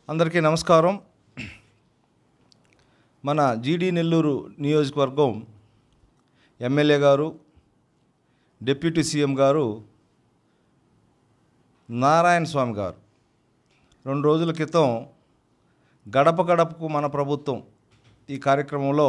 అందరికీ నమస్కారం మన జీడి నెల్లూరు నియోజకవర్గం ఎమ్మెల్యే గారు డిప్యూటీ సీఎం గారు నారాయణ స్వామి గారు రెండు రోజుల క్రితం గడప గడపకు మన ప్రభుత్వం ఈ కార్యక్రమంలో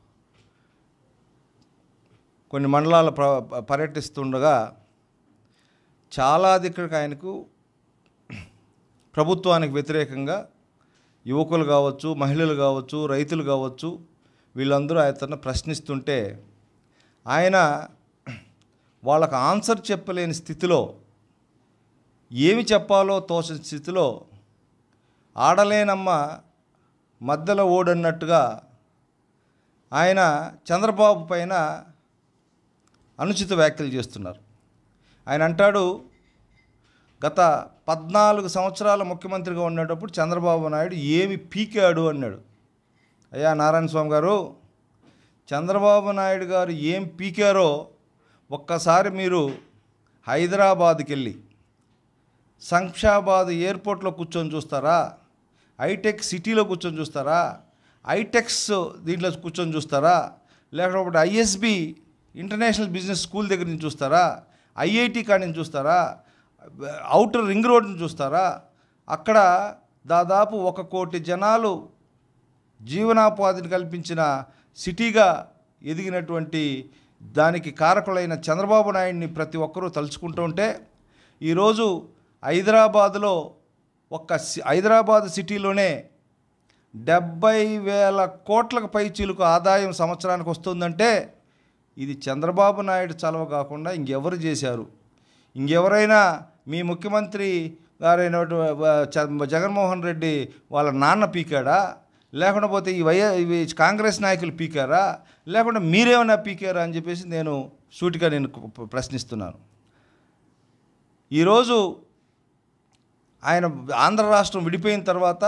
కొన్ని మండలాల ప్ర పర్యటిస్తుండగా చాలా దిక్కడికి ఆయనకు ప్రభుత్వానికి వ్యతిరేకంగా యువకులు కావచ్చు మహిళలు కావచ్చు రైతులు కావచ్చు వీళ్ళందరూ ఆయనను ప్రశ్నిస్తుంటే ఆయన వాళ్ళకు ఆన్సర్ చెప్పలేని స్థితిలో ఏమి చెప్పాలో తోచని స్థితిలో ఆడలేనమ్మ మధ్యలో ఓడన్నట్టుగా ఆయన చంద్రబాబు పైన అనుచిత వ్యాఖ్యలు చేస్తున్నారు ఆయన అంటాడు గత పద్నాలుగు సంవత్సరాల ముఖ్యమంత్రిగా ఉండేటప్పుడు చంద్రబాబు నాయుడు ఏమి పీకాడు అన్నాడు అయ్యా నారాయణ స్వామి గారు చంద్రబాబు నాయుడు గారు ఏం పీకారో ఒక్కసారి మీరు హైదరాబాద్కి వెళ్ళి శంషాబాద్ ఎయిర్పోర్ట్లో కూర్చొని చూస్తారా హైటెక్ సిటీలో కూర్చొని చూస్తారా హైటెక్స్ దీంట్లో కూర్చొని చూస్తారా లేకపోతే ఐఎస్బి ఇంటర్నేషనల్ బిజినెస్ స్కూల్ దగ్గర నుంచి చూస్తారా ఐఐటి కాడి నుంచి చూస్తారా అవుటర్ రింగ్ రోడ్ని చూస్తారా అక్కడ దాదాపు ఒక కోటి జనాలు జీవనోపాధిని కల్పించిన సిటీగా ఎదిగినటువంటి దానికి కారకులైన చంద్రబాబు నాయుడిని ప్రతి ఒక్కరూ తలుచుకుంటూ ఉంటే ఈరోజు హైదరాబాదులో ఒక్క సి- హైదరాబాద్ సిటీలోనే డెబ్బై వేల కోట్లకు పై చిలుకు ఆదాయం సంవత్సరానికి వస్తుందంటే ఇది చంద్రబాబు నాయుడు చలవ కాకుండా ఇంకెవరు చేశారు ఇంకెవరైనా మీ ముఖ్యమంత్రి గారైన జగన్మోహన్ రెడ్డి వాళ్ళ నాన్న పీకాడా లేకుండా పోతే ఈ వై ఇవి కాంగ్రెస్ నాయకులు పీకారా లేకుండా మీరేమైనా పీకారా అని చెప్పేసి నేను సూటిగా నేను కు- ప్రశ్నిస్తున్నాను ఈరోజు ఆయన ఆంధ్ర రాష్ట్రం విడిపోయిన తర్వాత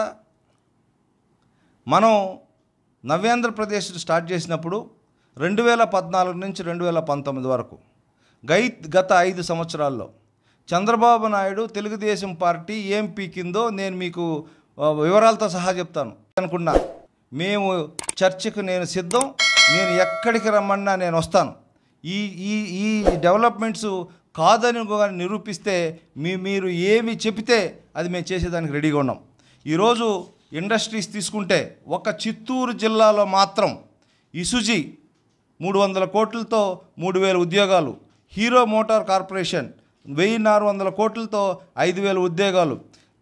మనం నవ్యాంధ్రప్రదేశ్ స్టార్ట్ చేసినప్పుడు రెండు వేల పద్నాలుగు నుంచి రెండు వేల పంతొమ్మిది వరకు గై గత ఐదు సంవత్సరాల్లో చంద్రబాబు నాయుడు తెలుగుదేశం పార్టీ ఏం పీకిందో నేను మీకు ఆ, వివరాలతో సహా చెప్తాను అనుకున్నా మేము చర్చకు నేను సిద్ధం నేను ఎక్కడికి రమ్మన్నా నేను వస్తాను ఈ ఈ ఈ డెవలప్మెంట్స్ కాదని కానీ నిరూపిస్తే మీ మీరు ఏమి చెబితే అది మేము చేసేదానికి రెడీగా ఉన్నాం ఈరోజు ఇండస్ట్రీస్ తీసుకుంటే ఒక చిత్తూరు జిల్లాలో మాత్రం ఇసుజీ మూడు వందల కోట్లతో మూడు వేల ఉద్యోగాలు హీరో మోటార్ కార్పొరేషన్ వెయ్యి ఆరు వందల కోట్లతో ఐదు వేల ఉద్యోగాలు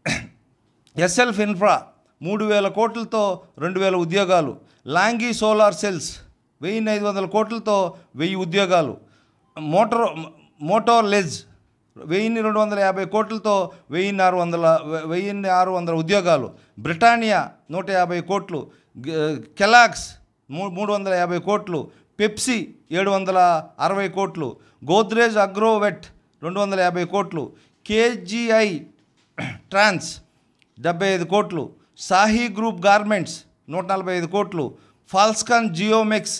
ఎస్ఎల్ఫ్ ఇన్ఫ్రా మూడు వేల కోట్లతో రెండు వేల ఉద్యోగాలు లాంగీ సోలార్ సెల్స్ వెయ్యి ఐదు వందల కోట్లతో వెయ్యి ఉద్యోగాలు మోటార్ మోటార్ లెజ్ వెయ్యిన్ని రెండు వందల యాభై కోట్లతో వెయ్యిన్ని ఆరు వందల వెయ్యిన్ని ఆరు వందల ఉద్యోగాలు బ్రిటానియా నూట యాభై కోట్లు గ- కెలాక్స్ మూ మూడు వందల యాభై కోట్లు పెప్సీ ఏడు వందల అరవై కోట్లు గోద్రేజ్ అగ్రోవెట్ రెండు వందల యాభై కోట్లు కేజీఐ ట్రాన్స్ డెబ్బై ఐదు కోట్లు సాహీ గ్రూప్ గార్మెంట్స్ నూట నలభై ఐదు కోట్లు ఫాల్స్కాన్ జియోమెక్స్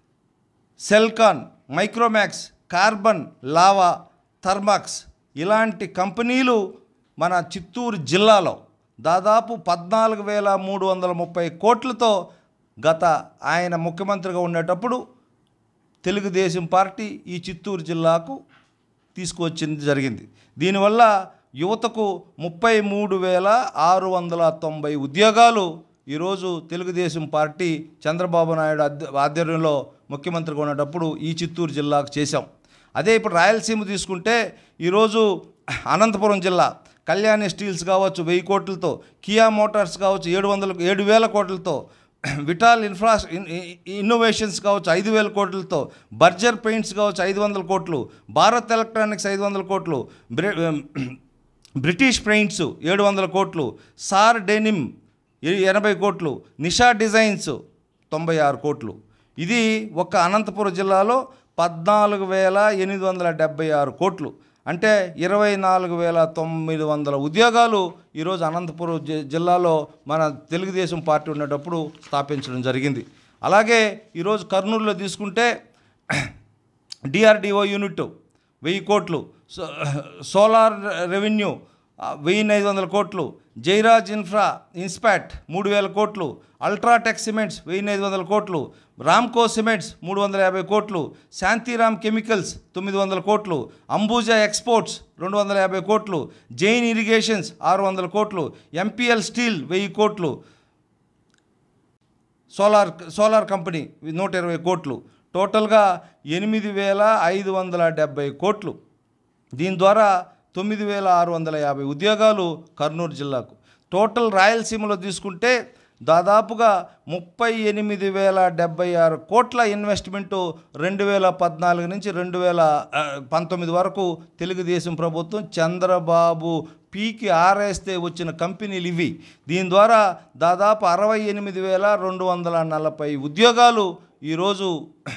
Celkon Micromax Karbonn Lava Thermax ఇలాంటి కంపెనీలు మన చిత్తూరు జిల్లాలో దాదాపు పద్నాలుగు వేల మూడు వందల ముప్పై కోట్లతో గత ఆయన ముఖ్యమంత్రిగా ఉండేటప్పుడు తెలుగుదేశం పార్టీ ఈ చిత్తూరు జిల్లాకు తీసుకువచ్చింది జరిగింది దీనివల్ల యువతకు ముప్పై మూడు వేల ఆరు వందల తొంభై ఉద్యోగాలు ఈరోజు తెలుగుదేశం పార్టీ చంద్రబాబు నాయుడు ఆధ్య- ఆధ్వర్యంలో ముఖ్యమంత్రిగా ఉన్నప్పుడు ఈ చిత్తూరు జిల్లాకు చేశాం అదే ఇప్పుడు రాయలసీమ తీసుకుంటే ఈరోజు అనంతపురం జిల్లా కళ్యాణి స్టీల్స్ కావచ్చు వెయ్యి కోట్లతో కియా మోటార్స్ కావచ్చు ఏడు వందల ఏడు వేల కోట్లతో విటాల్ ఇన్ఫ్రా ఇన్- ఇ- ఇన్నోవేషన్స్ కావచ్చు ఐదు వేల కోట్లతో బర్జర్ పెయింట్స్ కావచ్చు ఐదు వందల కోట్లు భారత్ ఎలక్ట్రానిక్స్ ఐదు వందల కోట్లు బ్రి బ్రిటిష్ పెయింట్స్ ఏడు వందల కోట్లు సార్ డెనిమ్ ఎ- ఎనభై కోట్లు నిషా డిజైన్స్ తొంభై ఆరు కోట్లు ఇది ఒక అనంతపురం జిల్లాలో పద్నాలుగు వేల ఎనిమిది వందల డెబ్బై ఆరు కోట్లు అంటే ఇరవై నాలుగు వేల తొమ్మిది వందల ఉద్యోగాలు ఈరోజు అనంతపురం జి- జిల్లాలో మన తెలుగుదేశం పార్టీ ఉండేటప్పుడు స్థాపించడం జరిగింది అలాగే ఈరోజు కర్నూలులో తీసుకుంటే డిఆర్డిఓ యూనిట్ వెయ్యి కోట్లు సో- సోలార్ రెవెన్యూ ఆ, వెయ్యిన్ని ఐదు వందల కోట్లు జైరాజ్ ఇన్ఫ్రా ఇన్స్పాట్ మూడు వేల కోట్లు అల్ట్రాటెక్ సిమెంట్స్ వెయ్యిన్ని ఐదు వందల కోట్లు రామ్కో సిమెంట్స్ మూడు వందల యాభై కోట్లు శాంతిరామ్ కెమికల్స్ తొమ్మిది వందల కోట్లు అంబూజా ఎక్స్పోర్ట్స్ రెండు వందల యాభై కోట్లు జైన్ ఇరిగేషన్స్ ఆరు వందల కోట్లు ఎంపీఎల్ స్టీల్ వెయ్యి కోట్లు సోలార్ సోలార్ కంపెనీ నూట ఇరవై కోట్లు టోటల్గా ఎనిమిది వేల ఐదు వందల డెబ్బై కోట్లు దీని ద్వారా తొమ్మిది వేల ఆరు వందల యాభై ఉద్యోగాలు కర్నూలు జిల్లాకు టోటల్ రాయలసీమలో తీసుకుంటే దాదాపుగా ముప్పై ఎనిమిది వేల డెబ్బై ఆరు కోట్ల ఇన్వెస్ట్మెంటు రెండు వేల పద్నాలుగు నుంచి రెండు వేల ఆ, పంతొమ్మిది వరకు తెలుగుదేశం ప్రభుత్వం చంద్రబాబు పీకి ఆరేస్తే వచ్చిన కంపెనీలు ఇవి దీని ద్వారా దాదాపు అరవై ఎనిమిది వేల రెండు వందల నలభై ఉద్యోగాలు ఈరోజు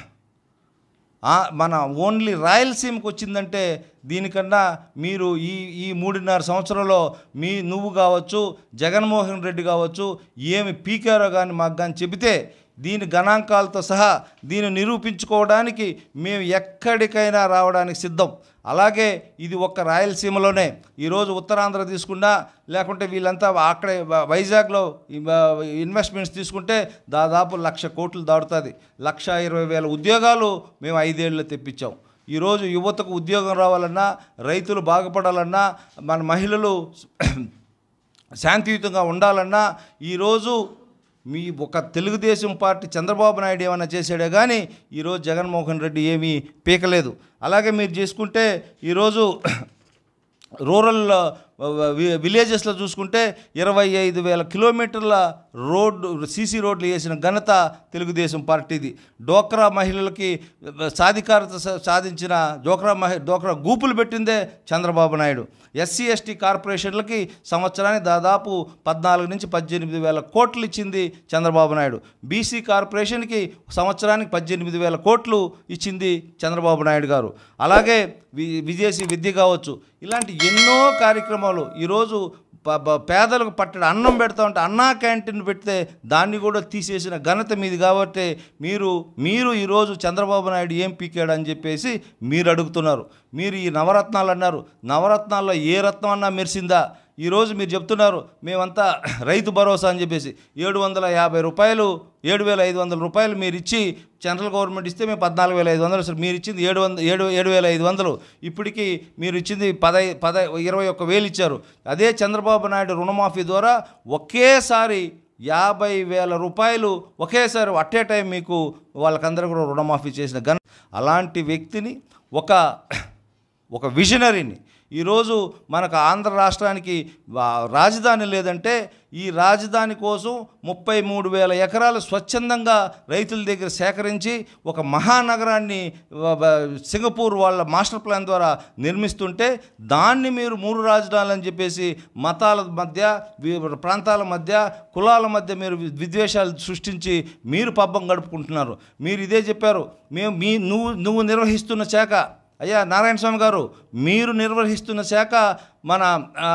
ఆ, మన ఓన్లీ రాయలసీమకు వచ్చిందంటే దీనికన్నా మీరు ఈ ఈ మూడున్నర సంవత్సరంలో మీ నువ్వు కావచ్చు జగన్మోహన్ రెడ్డి కావచ్చు ఏమి పీకారో కానీ మాకు కానీ చెబితే దీని గణాంకాలతో సహా దీన్ని నిరూపించుకోవడానికి మేము ఎక్కడికైనా రావడానికి సిద్ధం అలాగే ఇది ఒక్క రాయలసీమలోనే ఈరోజు ఉత్తరాంధ్ర తీసుకున్నా లేకుంటే వీళ్ళంతా అక్కడే వ- వైజాగ్లో ఈ వ- ఇన్వెస్ట్మెంట్స్ తీసుకుంటే దాదాపు లక్ష కోట్లు దాడుతుంది లక్ష ఇరవై వేల ఉద్యోగాలు మేము ఐదేళ్ళు తెప్పించాం ఈరోజు యువతకు ఉద్యోగం రావాలన్నా రైతులు బాగుపడాలన్నా మన మహిళలు శాంతియుతంగా ఉండాలన్నా ఈరోజు మీ ఒక తెలుగుదేశం పార్టీ చంద్రబాబు నాయుడు ఏమైనా చేశాడే కానీ ఈరోజు జగన్మోహన్ రెడ్డి ఏమీ పీకలేదు అలాగే మీరు చేసుకుంటే ఈరోజు రూరల్ ఆ, వి- విలేజెస్లో చూసుకుంటే ఇరవై ఐదు వేల కిలోమీటర్ల రోడ్డు సీసీ రోడ్లు వేసిన ఘనత తెలుగుదేశం పార్టీది డోక్రా మహిళలకి సాధికారత సా- సాధించిన డోక్రా మహి డోక్రా గూపులు పెట్టిందే చంద్రబాబు నాయుడు ఎస్సీ ఎస్టీ కార్పొరేషన్లకి సంవత్సరానికి దాదాపు పద్నాలుగు నుంచి పద్దెనిమిది వేల కోట్లు ఇచ్చింది చంద్రబాబు నాయుడు బీసీ కార్పొరేషన్కి సంవత్సరానికి పద్దెనిమిది వేల కోట్లు ఇచ్చింది చంద్రబాబు నాయుడు గారు అలాగే వి విదేశీ విద్య కావచ్చు ఇలాంటి ఎన్నో కార్యక్రమాలు ఈరోజు ప- ప- పేదలకు పట్టడి అన్నం పెడతా ఉంటే అన్నా క్యాంటీన్ పెడితే దాన్ని కూడా తీసేసిన ఘనత మీది కాబట్టి మీరు మీరు ఈరోజు చంద్రబాబు నాయుడు ఏం పీకాడు అని చెప్పేసి మీరు అడుగుతున్నారు మీరు ఈ నవరత్నాలు అన్నారు నవరత్నాల్లో ఏ రత్నం అన్నా మెరిసిందా ఈరోజు మీరు చెప్తున్నారు మేమంతా రైతు భరోసా అని చెప్పేసి ఏడు వందల యాభై రూపాయలు ఏడు వేల ఐదు వందల రూపాయలు మీరు ఇచ్చి సెంట్రల్ గవర్నమెంట్ ఇస్తే మేము పద్నాలుగు వేల ఐదు వందలు ఇస్తాం. మీరు ఇచ్చింది ఏడు వంద ఏడు ఏడు వేల ఐదు వందలు ఇప్పటికీ మీరు ఇచ్చింది పదై పద ఇరవై ఒక్క వేలు ఇచ్చారు అదే చంద్రబాబు నాయుడు రుణమాఫీ ద్వారా ఒకేసారి యాభై వేల రూపాయలు ఒకేసారి అట్టే టైం మీకు వాళ్ళకందరూ కూడా రుణమాఫీ చేసిన ఘన అలాంటి వ్యక్తిని ఒక ఒక విజనరీని ఈరోజు మనకు ఆంధ్ర రాష్ట్రానికి వా- రాజధాని లేదంటే ఈ రాజధాని కోసం ముప్పై మూడు వేల ఎకరాలు స్వచ్ఛందంగా రైతుల దగ్గర సేకరించి ఒక మహానగరాన్ని వ- వ- సింగపూర్ వాళ్ళ మాస్టర్ ప్లాన్ ద్వారా నిర్మిస్తుంటే దాన్ని మీరు మూడు రాజధానులు అని చెప్పేసి మతాల మధ్య వి- ప్రాంతాల మధ్య కులాల మధ్య మీరు వి- విద్వేషాలు సృష్టించి మీరు పబ్బం గడుపుకుంటున్నారు మీరు ఇదే చెప్పారు మేము మీ నువ్వు నువ్వు నిర్వహిస్తున్న శాఖ అయ్యా నారాయణ స్వామి గారు మీరు నిర్వహిస్తున్న శాఖ మన ఆ,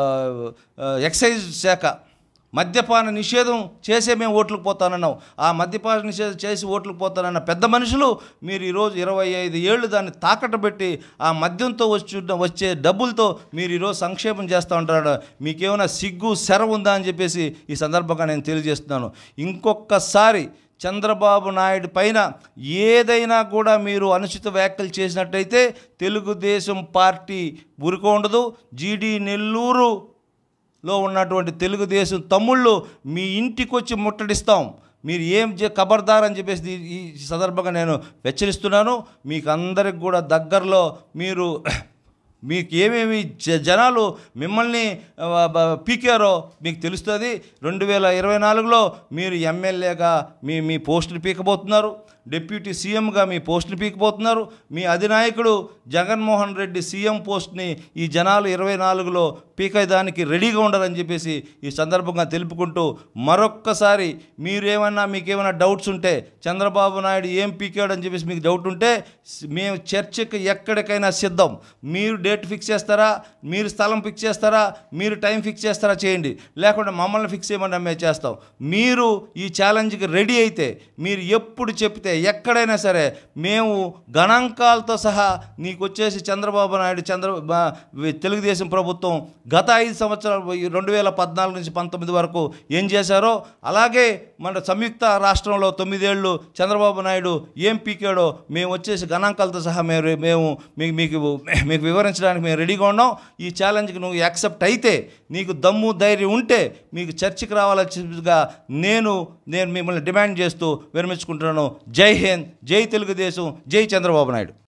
ఆ, ఎక్సైజ్ శాఖ మద్యపాన నిషేధం చేసే మేము ఓట్లకు పోతానన్నాం ఆ మద్యపాన నిషేధం చేసి ఓట్లకు పోతానన్న పెద్ద మనుషులు మీరు ఈరోజు ఇరవై ఐదు ఏళ్ళు దాన్ని తాకట్టు పెట్టి ఆ మద్యంతో వచ్చి వచ్చే డబ్బులతో మీరు ఈరోజు సంక్షేమం చేస్తూ ఉంటారు మీకేమైనా సిగ్గు శర ఉందా అని చెప్పేసి ఈ సందర్భంగా నేను తెలియజేస్తున్నాను ఇంకొకసారి చంద్రబాబు నాయుడు పైన ఏదైనా కూడా మీరు అనుచిత వ్యాఖ్యలు చేసినట్టయితే తెలుగుదేశం పార్టీ ఊరుకో ఉండదు జీడి నెల్లూరు లో ఉన్నటువంటి తెలుగుదేశం తమ్ముళ్ళు మీ ఇంటికి వచ్చి ముట్టడిస్తాం మీరు ఏం చే ఖబర్దార్ అని చెప్పేసి ఈ- ఈ సందర్భంగా నేను హెచ్చరిస్తున్నాను మీకు అందరికి కూడా దగ్గరలో మీరు మీకు ఏమేమి జ- జనాలు మిమ్మల్ని ఆ, బ- పీకారో మీకు తెలుస్తుంది రెండు వేల ఇరవై నాలుగులో మీరు ఎమ్మెల్యేగా మీ మీ పోస్టులు పీకబోతున్నారు డిప్యూటీ సీఎంగా మీ పోస్టులు పీకిపోతున్నారు మీ అధినాయకుడు జగన్మోహన్ రెడ్డి సీఎం పోస్ట్ని ఈ జనాలు ఇరవై నాలుగులో పీకేదానికి రెడీగా ఉండాలని చెప్పేసి ఈ సందర్భంగా తెలుపుకుంటూ మరొక్కసారి మీరేమన్నా మీకేమైనా డౌట్స్ ఉంటే చంద్రబాబు నాయుడు ఏం పీకాడని చెప్పేసి మీకు డౌట్ ఉంటే స్- మేము చర్చకి ఎక్కడికైనా సిద్ధం మీరు డేట్ ఫిక్స్ చేస్తారా మీరు స్థలం ఫిక్స్ చేస్తారా మీరు టైం ఫిక్స్ చేస్తారా చేయండి లేకుంటే మమ్మల్ని ఫిక్స్ చేయమని మేము చేస్తాం మీరు ఈ ఛాలెంజ్కి రెడీ అయితే మీరు ఎప్పుడు చెప్తే అయితే ఎక్కడైనా సరే మేము గణాంకాలతో సహా నీకు వచ్చేసి చంద్రబాబు నాయుడు చంద్ర బా- తెలుగుదేశం ప్రభుత్వం గత ఐదు సంవత్సరాలు ఈ రెండు వేల పద్నాలుగు నుంచి పంతొమ్మిది వరకు ఏం చేశారో అలాగే మన సంయుక్త రాష్ట్రంలో తొమ్మిదేళ్ళు చంద్రబాబు నాయుడు ఏం పీకాడో మేము వచ్చేసి గణాంకాలతో సహా మేము మేము మీకు మీకు మీకు వివరించడానికి మేము రెడీగా ఉన్నాం ఈ ఛాలెంజ్కి నువ్వు యాక్సెప్ట్ అయితే నీకు దమ్ము ధైర్యం ఉంటే మీకు చర్చకి రావాల్సిందిగా నేను నేను మిమ్మల్ని డిమాండ్ చేస్తూ విరమించుకుంటున్నాను జై హింద్ జై తెలుగుదేశం జై చంద్రబాబు నాయుడు